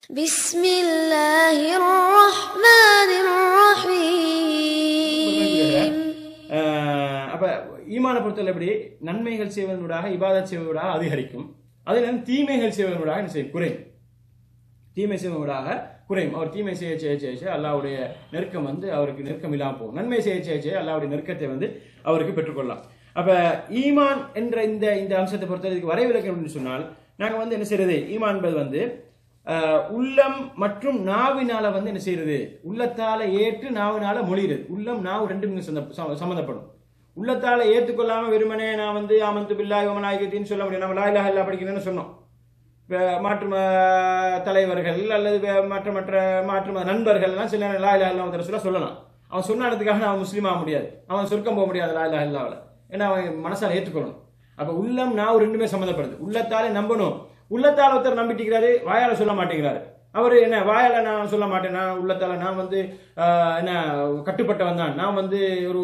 بسم الله الرحمن الرحيم ஆஹ் அப்ப ஈமான பொறுத்தவரை எப்படி நன்மைகள் செய்வதனூடாக இபாதத் செய்வதனூடாக அதிகரிக்கும் அதே நேரம் தீமைகள் செய்வதனூடாக என்ன செய்யும் குறையும் தீமை செய்வதனூடாக குறையும் அவர் தீமை செய்ய செய்ய செய்ய செய்ய அல்லாவுடைய நெருக்கம் வந்து அவருக்கு நெருக்கம் இல்லாமல் போகும் நன்மை செய்ய செய்ய செய்ய அல்லாவுடைய நெருக்கத்தை வந்து அவருக்கு பெற்றுக்கொள்ளலாம் அப்ப ஈமான் என்ற இந்த இந்த அம்சத்தை பொறுத்தவரைக்கும் வரைவிலக்கணம் அப்படின்னு சொன்னால் நாங்க வந்து என்ன செய்யறது ஈமான் என்பது வந்து ஆஹ், உள்ளம் மற்றும் நாவினால வந்து என்ன செய்யறது உள்ளத்தால ஏற்று நாவினால மொழிகிறது உள்ளம் நாவு ரெண்டும் சம்மந்தப்படும் உள்ளத்தால ஏற்றுக்கொள்ளாம வெறுமனே நான் வந்து ஆமந்து பில்லாய் ஓமநாயகத்தின்னு சொல்ல முடியும் நம்ம லாயிலாக இல்லா படிக்கிறேன்னு சொன்னோம் வே- மாற்று ம- தலைவர்கள் அல்லது வே- மற்ற மற்ற மாற்று ம- நண்பர்கள் எல்லாம் சில நேரம் லாயிலா இல்லா சொல்ல சொல்லலாம் அவன் சொன்னதுக்காக அவன் முஸ்லீம் ஆக முடியாது அவன் சொர்க்கம் போக முடியாது லாயிலா இல்லாவில் ஏன்னா அவன் மனசால ஏற்றுக்கொள்ளணும் அப்ப உள்ளம் நாவு ரெண்டுமே சம்மந்தப்படுது உள்ளத்தாலே நம்பணும் உள்ளத்தால ஒருத்தர் நம்பிட்டிருக்கிறாரு வாயால சொல்ல மாட்டேங்கிறாரு அவர் என்ன வாயால நான் சொல்ல மாட்டேன் நான் உள்ளத்தால நான் வந்து ஆஹ், என்ன கட்டுப்பட்டவன் தான் நான் வந்து ஒரு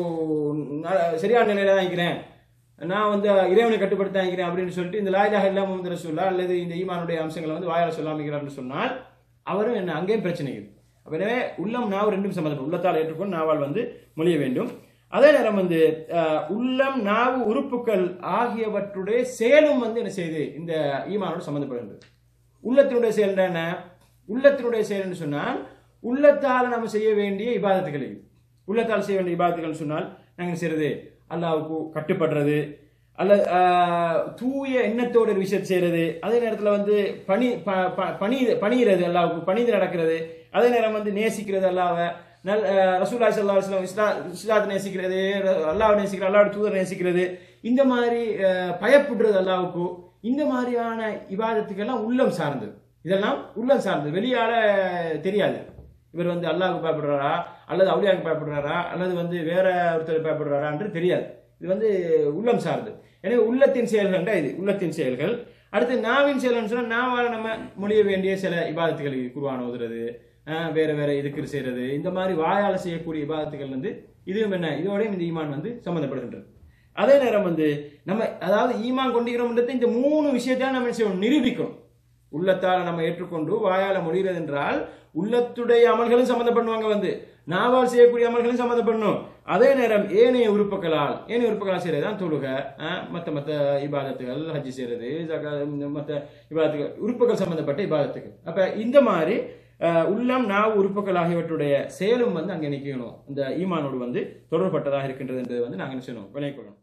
ந- சரியான நிலையில தான் இருக்கிறேன் நான் வந்து இறைவனை கட்டுப்படுத்த இருக்கிறேன் அப்படின்னு சொல்லிட்டு இந்த லாயிலாக இல்லாம முகமது ரசூல்லா அல்லது இந்த ஈமானுடைய அம்சங்களை வந்து வாயால சொல்லாமிக்கிறார்னு சொன்னால் அவரும் என்ன அங்கேயும் பிரச்சனை இருக்குது அப்ப எனவே உள்ளம் நாவு ரெண்டும் சம்மந்தப்படும் உள்ளத்தால் ஏற்றுக்கொண்டு நாவால் வந்து மொழிய வேண்டும் அதே நேரம் வந்து அஹ், உள்ளம் நாவு உறுப்புகள் ஆகியவற்றுடைய செயலும் வந்து என்ன செய்யுது இந்த ஈமானோடு சம்மந்தப்படுகின்றது உள்ளத்தினுடைய செயல் என்ன உள்ளத்தினுடைய செயல்னு சொன்னால் உள்ளத்தால் நம்ம செய்ய வேண்டிய இபாதத்துகள் இது உள்ளத்தால் செய்ய வேண்டிய இபாதத்துகள் சொன்னால் நாங்கள் என்ன செய்யறது அல்லாவுக்கு கட்டுப்படுறது அல்லது ஆஹ், தூய எண்ணத்தோட ஒரு விஷயத்தை செய்யறது அதே நேரத்தில் வந்து பணி ப- ப- பணி பணிகிறது அல்லாவுக்கு பணிந்து நடக்கிறது அதே நேரம் வந்து நேசிக்கிறது அல்லாவை நல் ரசூல்லா சல்லா அலுவலம் இஸ்லா இஸ்லாத்தை நேசிக்கிறது ர- அல்லாவை நேசிக்கிறது அல்லாவோட தூதர் நேசிக்கிறது இந்த மாதிரி ஆஹ், பயப்படுறது அல்லாவுக்கு இந்த மாதிரியான இபாதத்துக்கெல்லாம் உள்ளம் சார்ந்தது இதெல்லாம் உள்ளம் சார்ந்தது வெளியால தெரியாது இவர் வந்து அல்லாஹ்வுக்கு பயப்படுறாரா அல்லது அவுலியாவுக்கு பயப்படுறாரா அல்லது வந்து வேற ஒருத்தர் பயப்படுறாரான்னு தெரியாது இது வந்து உள்ளம் சார்ந்து எனவே உள்ளத்தின் செயல்கள் இது உள்ளத்தின் செயல்கள் அடுத்து நாவின் செயல்கள்னு சொன்னா நாவால நம்ம மொழிய வேண்டிய சில இபாதத்துகள் குருவான ஓதுறது ஆஹ் வேற வேற இதுக்கு செய்யறது இந்த மாதிரி வாயால செய்யக்கூடிய இபாதத்துகள் வந்து இதுவும் என்ன இதோடயும் இந்த ஈமான் வந்து சம்பந்தப்படுகின்றது அதே நேரம் வந்து நம்ம அதாவது ஈமான் கொண்டிருக்கிறோம்ன்றது இந்த மூணு விஷயத்தை நம்ம என்ன செய்யணும் நிரூபிக்கணும் உள்ளத்தால் நம்ம ஏற்றுக்கொண்டு வாயால முடிகிறது என்றால் உள்ளத்துடைய அமல்களும் சம்பந்தப்படுவாங்க வந்து நாவால் செய்யக்கூடிய அமல்களும் சம்பந்தப்படணும் அதே நேரம் ஏனைய உறுப்புகளால் ஏனைய உறுப்புகளால் செய்யறது தான் தொழுக அஹ், மத்த மத்த இபாதத்துகள் ஹஜ்ஜி செய்யறது ஜகா- இந்த மத்த இபாதத்துகள் உறுப்புகள் சம்பந்தப்பட்ட இபாதத்துகள் அப்ப இந்த மாதிரி அஹ், உள்ளம் நாவு உறுப்புகள் ஆகியவற்றுடைய செயலும் வந்து அங்கே நிற்கணும் இந்த ஈமானோடு வந்து தொடர்பட்டதாக இருக்கின்றது என்பதை வந்து நாங்கள் என்ன செய்யணும் விளைவிக்கணும்